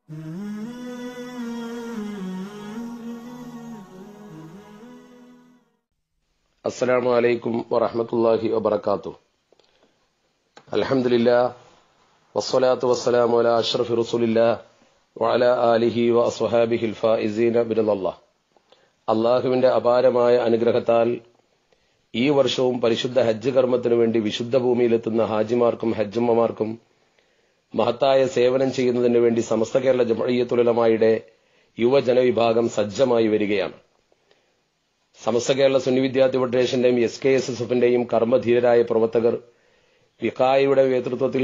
അസ്സലാമു അലൈക്കും വറഹ്മത്തുള്ളാഹി വബറകാതുഹു അൽഹംദുലില്ലാ വസ്സലാത്തു വസ്സലാമു അലാ അഷ്റഫി റസൂലില്ലാ വഅലാ ആലിഹി വഅസ്ഹാബിഹിൽ ഫായിസീന ബിറല്ലാഹ് അള്ളാഹുവിന്റെ അപാരമായ അനുഗ്രഹത്താൽ ഈ വർഷവും പരിശുദ്ധ ഹജ്ജ് കർമ്മത്തിനു വേണ്ടി വിശുദ്ധ ഭൂമിയിലെത്തുന്ന ഹാജിമാർക്കും ഹജ്ജമ്മമാർക്കും മഹത്തായ സേവനം ചെയ്യുന്നതിനു വേണ്ടി സമസ്ത കേരള ജമഴയ്യത്തുലമായുടെ യുവജനവിഭാഗം സജ്ജമായി വരികയാണ് സമസ്ത കേരള സുന്നി വിദ്യാർത്ഥി ഫെഡറേഷന്റെയും എസ് കെ എസ് എസ് എഫിന്റെയും കർമ്മധീരരായ പ്രവർത്തകർ വിക്കായയുടെ നേതൃത്വത്തിൽ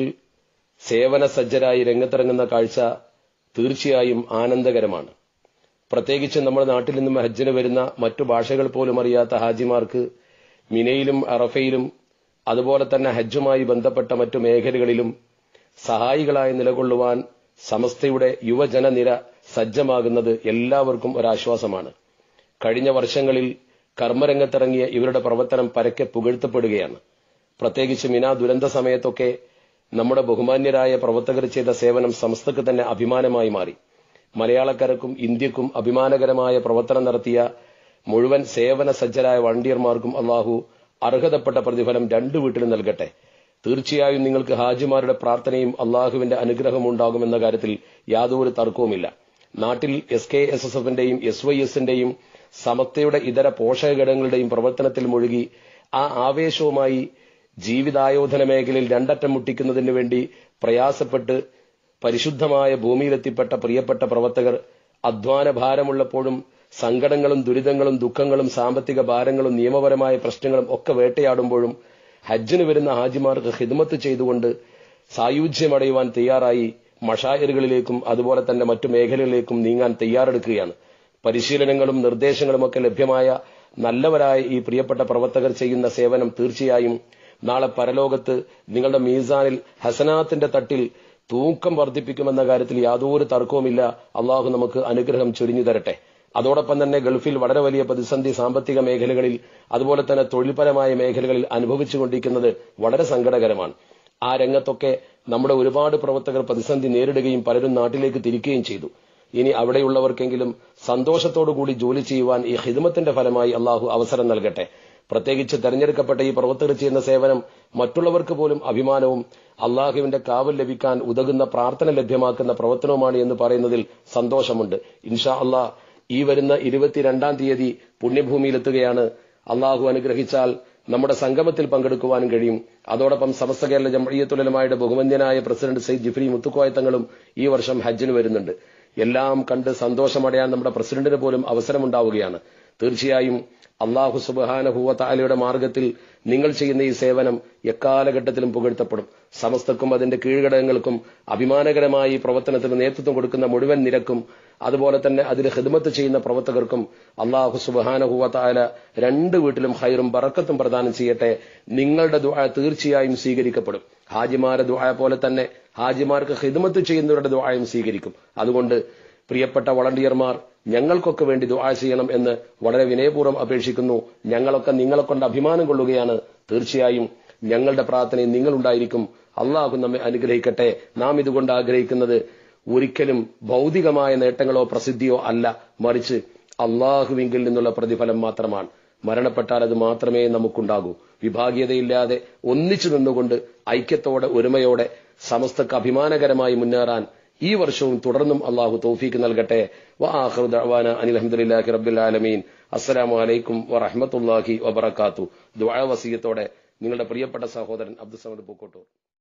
സേവന സജ്ജരായി രംഗത്തിറങ്ങുന്ന കാഴ്ച തീർച്ചയായും ആനന്ദകരമാണ് പ്രത്യേകിച്ച് നമ്മുടെ നാട്ടിൽ നിന്നും ഹജ്ജിന് വരുന്ന മറ്റു ഭാഷകൾ പോലും അറിയാത്ത ഹാജിമാർക്ക് മിനയിലും അറഫയിലും അതുപോലെ തന്നെ ഹജ്ജുമായി ബന്ധപ്പെട്ട മറ്റു മേഖലകളിലും സഹായികളായി നിലകൊള്ളുവാൻ സമസ്തയുടെ യുവജനനിര സജ്ജമാകുന്നത് എല്ലാവർക്കും ഒരാശ്വാസമാണ് കഴിഞ്ഞ വർഷങ്ങളിൽ കർമ്മരംഗത്തിറങ്ങിയ ഇവരുടെ പ്രവർത്തനം പരക്കെ പുകഴ്ത്തപ്പെടുകയാണ് പ്രത്യേകിച്ച് മിന ദുരന്ത സമയത്തൊക്കെ നമ്മുടെ ബഹുമാന്യരായ പ്രവർത്തകർ ചെയ്ത സേവനം സംസ്ഥക്ക് തന്നെ അഭിമാനമായി മാറി മലയാളക്കരക്കും ഇന്ത്യക്കും അഭിമാനകരമായ പ്രവർത്തനം നടത്തിയ മുഴുവൻ സേവന സജ്ജരായ വളണ്ടിയർമാർക്കും അള്ളാഹു അർഹതപ്പെട്ട പ്രതിഫലം രണ്ടു വീട്ടിലും നൽകട്ടെ തീർച്ചയായും നിങ്ങൾക്ക് ഹാജിമാരുടെ പ്രാർത്ഥനയും അള്ളാഹുവിന്റെ അനുഗ്രഹവും ഉണ്ടാകുമെന്ന കാര്യത്തിൽ യാതൊരു തർക്കവുമില്ല നാട്ടിൽ എസ് കെ എസ് എസ് എഫിന്റെയും എസ് വൈ എസിന്റെയും സമത്വയുടെ ഇതര പോഷകഘടകങ്ങളുടെയും പ്രവർത്തനത്തിൽ മുഴുകി ആ ആവേശവുമായി ജീവിതായോധന മേഖലയിൽ രണ്ടറ്റം മുട്ടിക്കുന്നതിന് വേണ്ടി പ്രയാസപ്പെട്ട് പരിശുദ്ധമായ ഭൂമിയിലെത്തിപ്പെട്ട പ്രിയപ്പെട്ട പ്രവർത്തകർ അധ്വാന ഭാരമുള്ളപ്പോഴും സങ്കടങ്ങളും ദുരിതങ്ങളും ദുഃഖങ്ങളും സാമ്പത്തിക ഭാരങ്ങളും നിയമപരമായ പ്രശ്നങ്ങളും ഒക്കെ വേട്ടയാടുമ്പോഴും ഹജ്ജിന് വരുന്ന ഹാജിമാർക്ക് ഹിദ്മത്ത് ചെയ്തുകൊണ്ട് സായുജ്യമടയുവാൻ തയ്യാറായി മഷായറുകളിലേക്കും അതുപോലെ തന്നെ മറ്റു മേഖലകളിലേക്കും നീങ്ങാൻ തയ്യാറെടുക്കുകയാണ് പരിശീലനങ്ങളും നിർദ്ദേശങ്ങളുമൊക്കെ ലഭ്യമായ നല്ലവരായ ഈ പ്രിയപ്പെട്ട പ്രവർത്തകർ ചെയ്യുന്ന സേവനം തീർച്ചയായും നാളെ പരലോകത്ത് നിങ്ങളുടെ മീസാനിൽ ഹസനാത്തിന്റെ തട്ടിൽ തൂക്കം വർദ്ധിപ്പിക്കുമെന്ന കാര്യത്തിൽ യാതൊരു തർക്കവുമില്ല അള്ളാഹു നമുക്ക് അനുഗ്രഹം ചൊരിഞ്ഞു തരട്ടെ അതോടൊപ്പം തന്നെ ഗൾഫിൽ വളരെ വലിയ പ്രതിസന്ധി സാമ്പത്തിക മേഖലകളിൽ അതുപോലെ തന്നെ തൊഴിൽപരമായ മേഖലകളിൽ അനുഭവിച്ചുകൊണ്ടിരിക്കുന്നത് വളരെ സങ്കടകരമാണ് ആ രംഗത്തൊക്കെ നമ്മുടെ ഒരുപാട് പ്രവർത്തകർ പ്രതിസന്ധി നേരിടുകയും പലരും നാട്ടിലേക്ക് തിരിക്കുകയും ചെയ്തു ഇനി അവിടെയുള്ളവർക്കെങ്കിലും സന്തോഷത്തോടുകൂടി ജോലി ചെയ്യുവാൻ ഈ ഹിദ്മത്തിന്റെ ഫലമായി അള്ളാഹു അവസരം നൽകട്ടെ പ്രത്യേകിച്ച് തെരഞ്ഞെടുക്കപ്പെട്ട ഈ പ്രവർത്തകർ ചെയ്യുന്ന സേവനം മറ്റുള്ളവർക്ക് പോലും അഭിമാനവും അള്ളാഹുവിന്റെ കാവൽ ലഭിക്കാൻ ഉതകുന്ന പ്രാർത്ഥന ലഭ്യമാക്കുന്ന പ്രവർത്തനവുമാണ് എന്ന് പറയുന്നതിൽ സന്തോഷമുണ്ട് ഇൻഷാ അള്ളാഹ് ഈ വരുന്ന ഇരുപത്തിരണ്ടാം തീയതി പുണ്യഭൂമിയിലെത്തുകയാണ് അള്ളാഹു അനുഗ്രഹിച്ചാൽ നമ്മുടെ സംഗമത്തിൽ പങ്കെടുക്കുവാനും കഴിയും അതോടൊപ്പം സമസ്ത കേരള ജമഴീയത്തുലമായുടെ ബഹുമന്യനായ പ്രസിഡന്റ് സയ്യിദ് ജിഫ്രി മുത്തുക്കോയത്തങ്ങളും ഈ വർഷം ഹജ്ജിന് വരുന്നുണ്ട് എല്ലാം കണ്ട് സന്തോഷമടയാൻ നമ്മുടെ പ്രസിഡന്റിന് പോലും അവസരമുണ്ടാവുകയാണ് തീർച്ചയായും അള്ളാഹു സുബാനഹുവത്താലയുടെ മാർഗത്തിൽ നിങ്ങൾ ചെയ്യുന്ന ഈ സേവനം എക്കാലഘട്ടത്തിലും പുകഴ്ത്തപ്പെടും സമസ്തക്കും അതിന്റെ കീഴ്ഘടകങ്ങൾക്കും അഭിമാനകരമായ ഈ പ്രവർത്തനത്തിന് നേതൃത്വം കൊടുക്കുന്ന മുഴുവൻ നിരക്കും അതുപോലെ തന്നെ അതിന് ഹിദ്മത്ത് ചെയ്യുന്ന പ്രവർത്തകർക്കും അള്ളാഹു സുബാനഹുവത്താല രണ്ട് വീട്ടിലും ഹൈറും ബറക്കത്തും പ്രദാനം ചെയ്യട്ടെ നിങ്ങളുടെ ദുആ തീർച്ചയായും സ്വീകരിക്കപ്പെടും ഹാജിമാരെ ദുആ പോലെ തന്നെ ഹാജിമാർക്ക് ഹിദ്മത്ത് ചെയ്യുന്നവരുടെ ദുആയും സ്വീകരിക്കും അതുകൊണ്ട് പ്രിയപ്പെട്ട വളണ്ടിയർമാർ ഞങ്ങൾക്കൊക്കെ വേണ്ടി ദുആ ചെയ്യണം എന്ന് വളരെ വിനയപൂർവ്വം അപേക്ഷിക്കുന്നു ഞങ്ങളൊക്കെ നിങ്ങളെ കൊണ്ട് അഭിമാനം കൊള്ളുകയാണ് തീർച്ചയായും ഞങ്ങളുടെ പ്രാർത്ഥനയും നിങ്ങളുണ്ടായിരിക്കും അള്ളാഹു നമ്മെ അനുഗ്രഹിക്കട്ടെ നാം ഇതുകൊണ്ട് ആഗ്രഹിക്കുന്നത് ഒരിക്കലും ഭൗതികമായ നേട്ടങ്ങളോ പ്രസിദ്ധിയോ അല്ല മറിച്ച് അള്ളാഹുവിങ്കിൽ നിന്നുള്ള പ്രതിഫലം മാത്രമാണ് മരണപ്പെട്ടാൽ അത് മാത്രമേ നമുക്കുണ്ടാകൂ വിഭാഗീയതയില്ലാതെ ഒന്നിച്ചു നിന്നുകൊണ്ട് ഐക്യത്തോടെ ഒരുമയോടെ സമസ്തക്ക് അഭിമാനകരമായി മുന്നേറാൻ ഈ വർഷവും തുടർന്നും അള്ളാഹു തൗഫീക്ക് നൽകട്ടെ വആഖിറു ദഅവാന അനിൽ ഹംദുലില്ലാഹി റബ്ബിൽ ആലമീൻ അസ്സലാമു അലൈക്കും വറഹ്മത്തുള്ളാഹി വബറകാത്തു ദുആ വസിയത്തോടെ നിങ്ങളുടെ പ്രിയപ്പെട്ട സഹോദരൻ അബ്ദുസമദ് പൂക്കോട്ടൂർ